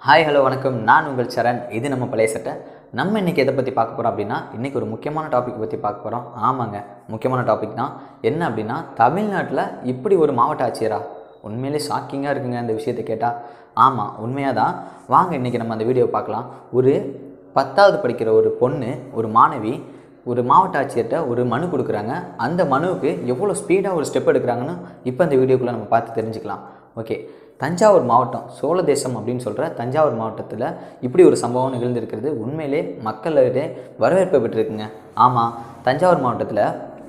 hi hello வணக்கம் நான் உங்கள் சரண் இது நம்ம பழைய சட்டை நம்ம இன்றைக்கி எதை பற்றி பார்க்க போகிறோம் அப்படின்னா இன்றைக்கி ஒரு முக்கியமான டாபிக் பற்றி பார்க்க போகிறோம் ஆமாங்க முக்கியமான டாபிக் தான் என்ன அப்படின்னா தமிழ்நாட்டில் இப்படி ஒரு மாவட்ட ஆட்சியரா உண்மையிலே ஷாக்கிங்காக இருக்குங்க அந்த விஷயத்தை கேட்டால் ஆமாம் உண்மையாக தான் வாங்க இன்றைக்கி நம்ம அந்த வீடியோ பார்க்கலாம் ஒரு பத்தாவது படிக்கிற ஒரு பொண்ணு ஒரு மாணவி ஒரு மாவட்ட ஆட்சியர்கிட்ட ஒரு மனு கொடுக்குறாங்க அந்த மனுவுக்கு எவ்வளோ ஸ்பீடாக ஒரு ஸ்டெப் எடுக்கிறாங்கன்னு இப்போ அந்த வீடியோக்குள்ளே நம்ம பார்த்து தெரிஞ்சுக்கலாம் ஓகே தஞ்சாவூர் மாவட்டம் சோழதேசம் அப்படின்னு சொல்கிற தஞ்சாவூர் மாவட்டத்தில் இப்படி ஒரு சம்பவம் நிகழ்ந்திருக்கிறது உண்மையிலே மக்களிடையே வரவேற்பை பெற்றிருக்குங்க ஆமாம் தஞ்சாவூர் மாவட்டத்தில்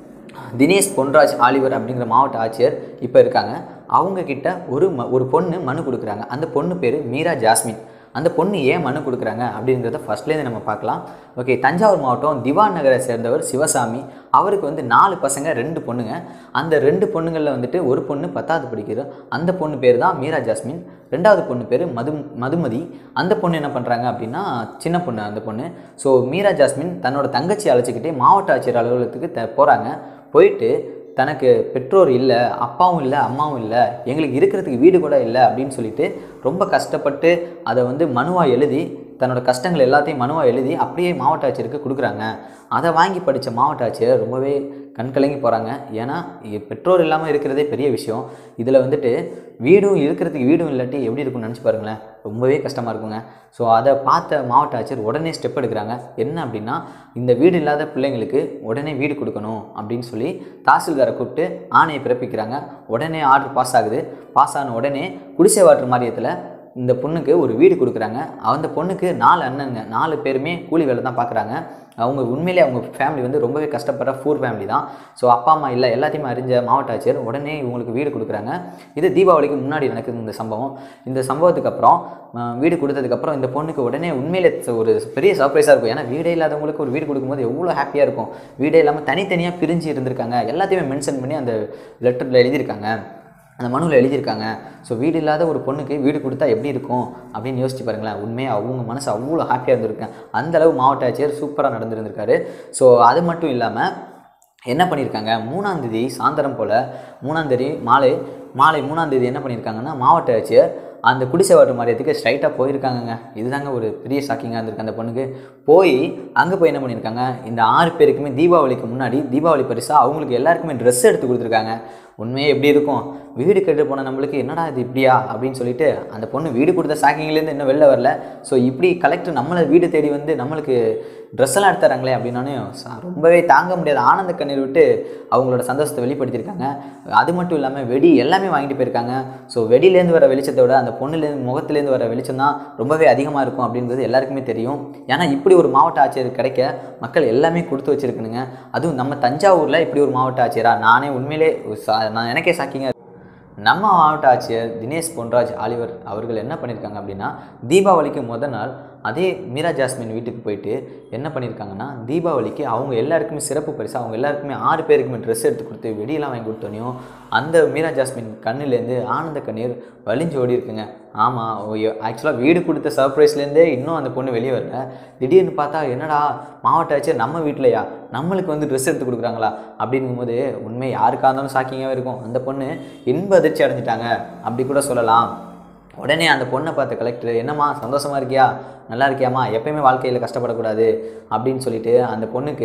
தினேஷ் பொன்ராஜ் ஆலிவர் அப்படிங்கிற மாவட்ட ஆட்சியர் இப்போ இருக்காங்க அவங்க கிட்ட ஒரு ம ஒரு பொண்ணு மனு கொடுக்குறாங்க அந்த பொண்ணு பேர் மீரா ஜாஸ்மின் அந்த பொண்ணு ஏன் மனு கொடுக்குறாங்க அப்படிங்கிறத ஃபஸ்ட்லேருந்து நம்ம பார்க்கலாம் ஓகே தஞ்சாவூர் மாவட்டம் திவான் நகரை சேர்ந்தவர் சிவசாமி அவருக்கு வந்து நாலு பசங்க ரெண்டு பொண்ணுங்க அந்த ரெண்டு பொண்ணுங்களில் வந்துட்டு ஒரு பொண்ணு பத்தாவது படிக்கிறது அந்த பொண்ணு பேர் தான் மீரா ஜாஸ்மின் ரெண்டாவது பொண்ணு பேர் மது மதுமதி அந்த பொண்ணு என்ன பண்ணுறாங்க அப்படின்னா சின்ன பொண்ணு அந்த பொண்ணு ஸோ மீரா ஜாஸ்மின் தன்னோட தங்கச்சி அழைச்சிக்கிட்டே மாவட்ட ஆட்சியர் அலுவலகத்துக்கு த போகிறாங்க போயிட்டு தனக்கு பெற்றோர் இல்லை அப்பாவும் இல்லை அம்மாவும் இல்லை எங்களுக்கு இருக்கிறதுக்கு வீடு கூட இல்லை அப்படின்னு சொல்லிட்டு ரொம்ப கஷ்டப்பட்டு அதை வந்து மனுவாக எழுதி தன்னோட கஷ்டங்கள் எல்லாத்தையும் மனுவாக எழுதி அப்படியே மாவட்ட ஆட்சியருக்கு கொடுக்குறாங்க அதை வாங்கி படித்த மாவட்ட ஆட்சியர் ரொம்பவே கண்கலங்கி போகிறாங்க ஏன்னா இ- பெற்றோர் இல்லாமல் இருக்கிறதே பெரிய விஷயம் இதில் வந்துட்டு வீடும் இருக்கிறதுக்கு வீடும் இல்லாட்டி எப்படி இருக்கும்னு நினச்சி பாருங்களேன் ரொம்பவே கஷ்டமாக இருக்குங்க ஸோ அதை பார்த்த மாவட்ட ஆட்சியர் உடனே ஸ்டெப் எடுக்கிறாங்க என்ன அப்படின்னா இந்த வீடு இல்லாத பிள்ளைங்களுக்கு உடனே வீடு கொடுக்கணும் அப்படின்னு சொல்லி தாசில்தாரை கூப்பிட்டு ஆணையை பிறப்பிக்கிறாங்க உடனே ஆர்டர் பாஸ் ஆகுது பாஸ் ஆன உடனே குடிசை வாட்டர் மானியத்தில் இந்த பொண்ணுக்கு ஒரு வீடு கொடுக்குறாங்க அந்த பொண்ணுக்கு நாலு அண்ணனுங்க நாலு பேருமே கூலி வேலை தான் பார்க்குறாங்க அவங்க உண்மையிலே அவங்க ஃபேமிலி வந்து ரொம்பவே கஷ்டப்படுற ஃபூர் ஃபேமிலி தான் ஸோ அப்பா அம்மா இல்லை எல்லாத்தையுமே அறிஞ்ச மாவட்ட ஆட்சியர் உடனே இவங்களுக்கு வீடு கொடுக்குறாங்க இது தீபாவளிக்கு முன்னாடி நடக்குது இந்த சம்பவம் இந்த சம்பவத்துக்கு அப்புறம் அஹ், வீடு கொடுத்ததுக்கப்புறம் இந்த பொண்ணுக்கு உடனே உண்மையிலே ஒரு பெரிய சர்ப்ரைஸாக இருக்கும் ஏன்னா வீடே இல்லாதவங்களுக்கு ஒரு வீடு கொடுக்கும்போது எவ்வளோ ஹாப்பியாக இருக்கும் வீடே இல்லாமல் தனித்தனியாக பிரிஞ்சு இருந்திருக்காங்க எல்லாத்தையுமே மென்ஷன் பண்ணி அந்த லெட்டரில் எழுதியிருக்காங்க அந்த மனுவில் எழுதியிருக்காங்க ஸோ வீடு இல்லாத ஒரு பொண்ணுக்கு வீடு கொடுத்தா எப்படி இருக்கும் அப்படின்னு யோசிச்சு பாருங்களேன் உண்மையாக அவங்க மனசு அவ்வளோ ஹாப்பியாக இருந்திருக்கேன் அந்த அளவு மாவட்ட ஆட்சியர் சூப்பராக நடந்திருந்திருக்காரு ஸோ அது மட்டும் இல்லாமல் என்ன பண்ணியிருக்காங்க மூணாந்தேதி சாயந்தரம் போல் மூணாந்தேதி மாலை மாலை மூணாந்தேதி என்ன பண்ணியிருக்காங்கன்னா மாவட்ட ஆட்சியர் அந்த குடிசை வாட்டு மாரியத்துக்கு ஸ்ட்ரைட்டாக போயிருக்காங்கங்க இதுதாங்க ஒரு பெரிய ஷாக்கிங்காக இருந்திருக்கு அந்த பொண்ணுக்கு போய் அங்கே போய் என்ன பண்ணியிருக்காங்க இந்த ஆறு பேருக்குமே தீபாவளிக்கு முன்னாடி தீபாவளி பரிசாக அவங்களுக்கு எல்லாருக்குமே ட்ரெஸ் எடுத்து கொடுத்துருக்காங்க உண்மையே எப்படி இருக்கும் வீடு கெட்டு போன நம்மளுக்கு என்னடா இது இப்படியா அப்படின்னு சொல்லிட்டு அந்த பொண்ணு வீடு கொடுத்த ஷாக்கிங்லேருந்து இன்னும் வெளில வரல ஸோ இப்படி கலெக்டர் நம்மளை வீடு தேடி வந்து நம்மளுக்கு ட்ரெஸ் எல்லாம் எடுத்து தராங்களே அப்படின்னானே ச- ரொம்பவே தாங்க முடியாத ஆனந்த கண்ணீர் விட்டு அவங்களோட சந்தோஷத்தை வெளிப்படுத்தியிருக்காங்க அது மட்டும் இல்லாமல் வெடி எல்லாமே வாங்கிட்டு போயிருக்காங்க ஸோ வெடியிலேருந்து வர வெளிச்சத்தை விட அந்த பொண்ணுலேருந்து முகத்துலேருந்து வர வெளிச்சம் தான் ரொம்பவே அதிகமாக இருக்கும் அப்படிங்கிறது எல்லாருக்குமே தெரியும் ஏன்னா இப்படி ஒரு மாவட்ட ஆட்சியர் கிடைக்க மக்கள் எல்லாமே கொடுத்து வச்சிருக்கணுங்க அதுவும் நம்ம தஞ்சாவூரில் இப்படி ஒரு மாவட்ட ஆட்சியரா நானே உண்மையிலே ஒரு சா- நான் எனக்கே ஷாக்கிங்காக நம்ம மாவட்ட ஆட்சியர் தினேஷ் பொன்ராஜ் ஆலிவர் அவர்கள் என்ன பண்ணியிருக்காங்க அப்படின்னா தீபாவளிக்கு முத நாள் அதே மீரா ஜாஸ்மின் வீட்டுக்கு போயிட்டு என்ன பண்ணியிருக்காங்கன்னா தீபாவளிக்கு அவங்க எல்லாருக்குமே சிறப்பு பரிசு அவங்க எல்லாருக்குமே ஆறு பேருக்குமே ட்ரெஸ் எடுத்து கொடுத்து வெடியெல்லாம் வாங்கி கொடுத்தோனையும் அந்த மீரா ஜாஸ்மின் கண்ணுலேருந்து ஆனந்த கண்ணீர் வலிஞ்சு ஓடி இருக்குங்க ஆமாம் ஆக்சுவலாக வீடு கொடுத்த சர்ப்ரைஸ்லேருந்தே இன்னும் அந்த பொண்ணு வெளியே வரல திடீர்னு பார்த்தா என்னடா மாவட்ட ஆட்சியர் நம்ம வீட்லையா நம்மளுக்கு வந்து ட்ரெஸ் எடுத்து கொடுக்குறாங்களா அப்படிங்கும்போது உண்மை யாருக்காக இருந்தாலும் ஷாக்கிங்காகவே இருக்கும் அந்த பொண்ணு இன்ப அதிர்ச்சி அடைஞ்சிட்டாங்க அப்படி கூட சொல்லலாம் உடனே அந்த பொண்ணை பார்த்த கலெக்டர் என்னம்மா சந்தோஷமா இருக்கியா நல்லா இருக்கியாம்மா எப்பயுமே வாழ்க்கையில் கஷ்டப்படக்கூடாது அப்படின்னு சொல்லிட்டு அந்த பொண்ணுக்கு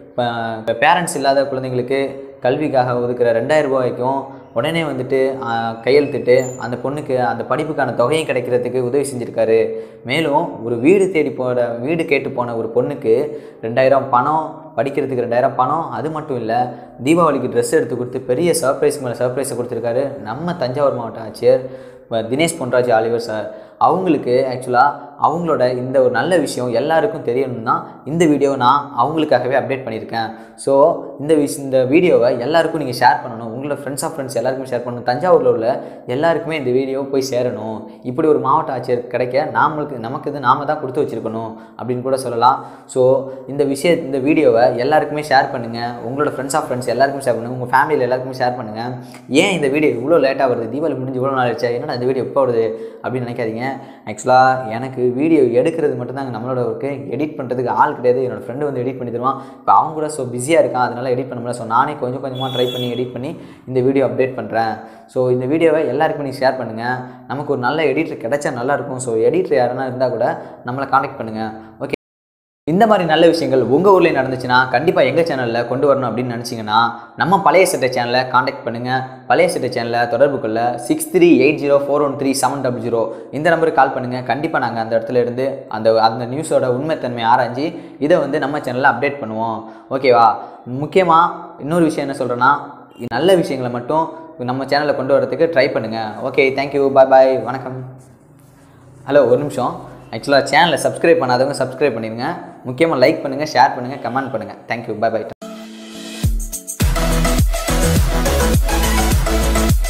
பேரண்ட்ஸ் இல்லாத குழந்தைங்களுக்கு கல்விக்காக ஒதுக்குற ரெண்டாயிரம் ரூபாய்க்கும் உடனே வந்துட்டு ஆஹ், கையெழுத்திட்டு அந்த பொண்ணுக்கு அந்த படிப்புக்கான தொகையும் கிடைக்கிறதுக்கு உதவி செஞ்சுருக்காரு மேலும் ஒரு வீடு தேடி போகிற வீடு கேட்டு போன ஒரு பொண்ணுக்கு ரெண்டாயிரம் பணம் படிக்கிறதுக்கு ரெண்டாயிரம் பணம் அது மட்டும் இல்லை தீபாவளிக்கு ட்ரெஸ் எடுத்து கொடுத்து பெரிய சர்ப்ரைஸ் மேலே சர்ப்ரைஸை கொடுத்துருக்காரு நம்ம தஞ்சாவூர் மாவட்ட ஆட்சியர் வ- தினேஷ் பொன்ராஜ் ஆலிவர் சார் அவங்களுக்கு ஆக்சுவலாக அவங்களோட இந்த ஒரு நல்ல விஷயம் எல்லாருக்கும் தெரியணும்னா இந்த வீடியோவை நான் அவங்களுக்காகவே அப்டேட் பண்ணியிருக்கேன் ஸோ இந்த விஷ் இந்த வீடியோவை எல்லாருக்கும் நீங்கள் ஷேர் பண்ணணும் உங்களோட ஃப்ரெண்ட்ஸ் ஆஃப் ஃப்ரெண்ட்ஸ் எல்லாருக்கும் ஷேர் பண்ணணும் தஞ்சாவூரில் உள்ள எல்லாருக்குமே இந்த வீடியோ போய் சேரணும் இப்படி ஒரு மாவட்ட ஆட்சியர் கிடைக்க நாமளுக்கு நமக்கு இது நாம தான் கொடுத்து வச்சிருக்கணும் அப்படின்னு கூட சொல்லலாம் ஸோ இந்த விஷய இந்த வீடியோவை எல்லாருக்குமே ஷேர் பண்ணுங்கள் உங்களோட ஃப்ரெண்ட்ஸ் ஆஃப் ஃப்ரெண்ட்ஸ் எல்லாருக்கும் ஷேர் பண்ணுங்கள் உங்கள் ஃபேமிலியில் எல்லாருக்குமே ஷேர் பண்ணுங்கள் ஏன் இந்த வீடியோ இவ்வளோ லேட்டாக வருது தீபாவளி முடிஞ்சு இவ்வளோ நாள் ஆச்சு என்னடா இந்த வீடியோ எப்போ வருது அப்படின்னு நினைக்காதீங்க ஆக்சுவலாக எனக்கு வீடியோ எடுக்கிறது மட்டும்தாங்க நம்மளோட ஒர்க்கு எடிட் பண்ணுறதுக்கு ஆள் கிடையாது என்னோட ஃப்ரெண்டு வந்து எடிட் பண்ணி தருவான் இப்போ அவங்க கூட ஸோ பிஸியாக இருக்கான் அதனால் எடிட் பண்ண முடியல ஸோ நானே கொஞ்சம் கொஞ்சமாக ட்ரை பண்ணி எடிட் பண்ணி இந்த வீடியோ அப்டேட் பண்ணுறேன் ஸோ இந்த வீடியோவை எல்லாருக்கும் நீ ஷேர் பண்ணுங்கள் நமக்கு ஒரு நல்ல எடிட்டர் கிடைச்சா நல்லாயிருக்கும் ஸோ எடிட்டர் யாருன்னா இருந்தால் கூட நம்மளை காண்டாக்ட் பண்ணுங்கள் ஓகே இந்த மாதிரி நல்ல விஷயங்கள் உங்கள் ஊர்லேயே நடந்துச்சுன்னா கண்டிப்பாக எங்கள் சேனலில் கொண்டு வரணும் அப்படின்னு நினச்சிங்கன்னா நம்ம பழைய சட்டை சேனலை காண்டாக்ட் பண்ணுங்கள் பழைய சட்டை சேனலை தொடர்பு கொள்ள six three eight zero four one three seven double zero இந்த நம்பருக்கு கால் பண்ணுங்கள் கண்டிப்பாக நாங்கள் அந்த இடத்துல இருந்து அந்த அந்த நியூஸோட உண்மைத்தன்மையை ஆராய்ஞ்சு இதை வந்து நம்ம சேனலில் அப்டேட் பண்ணுவோம் ஓகேவா முக்கியமாக இன்னொரு விஷயம் என்ன சொல்கிறேன்னா நல்ல விஷயங்களை மட்டும் நம்ம சேனலில் கொண்டு வரதுக்கு ட்ரை பண்ணுங்கள் ஓகே தேங்க்யூ பாய் பாய் வணக்கம் ஹலோ ஒரு நிமிஷம் ஆக்சுவலாக சேனலை சப்ஸ்கிரைப் பண்ணாதவங்க சப்ஸ்கிரைப் பண்ணிடுங்க முக்கியமாக லைக் பண்ணுங்கள் ஷேர் பண்ணுங்கள் கமெண்ட் பண்ணுங்கள் தேங்க்யூ பை பை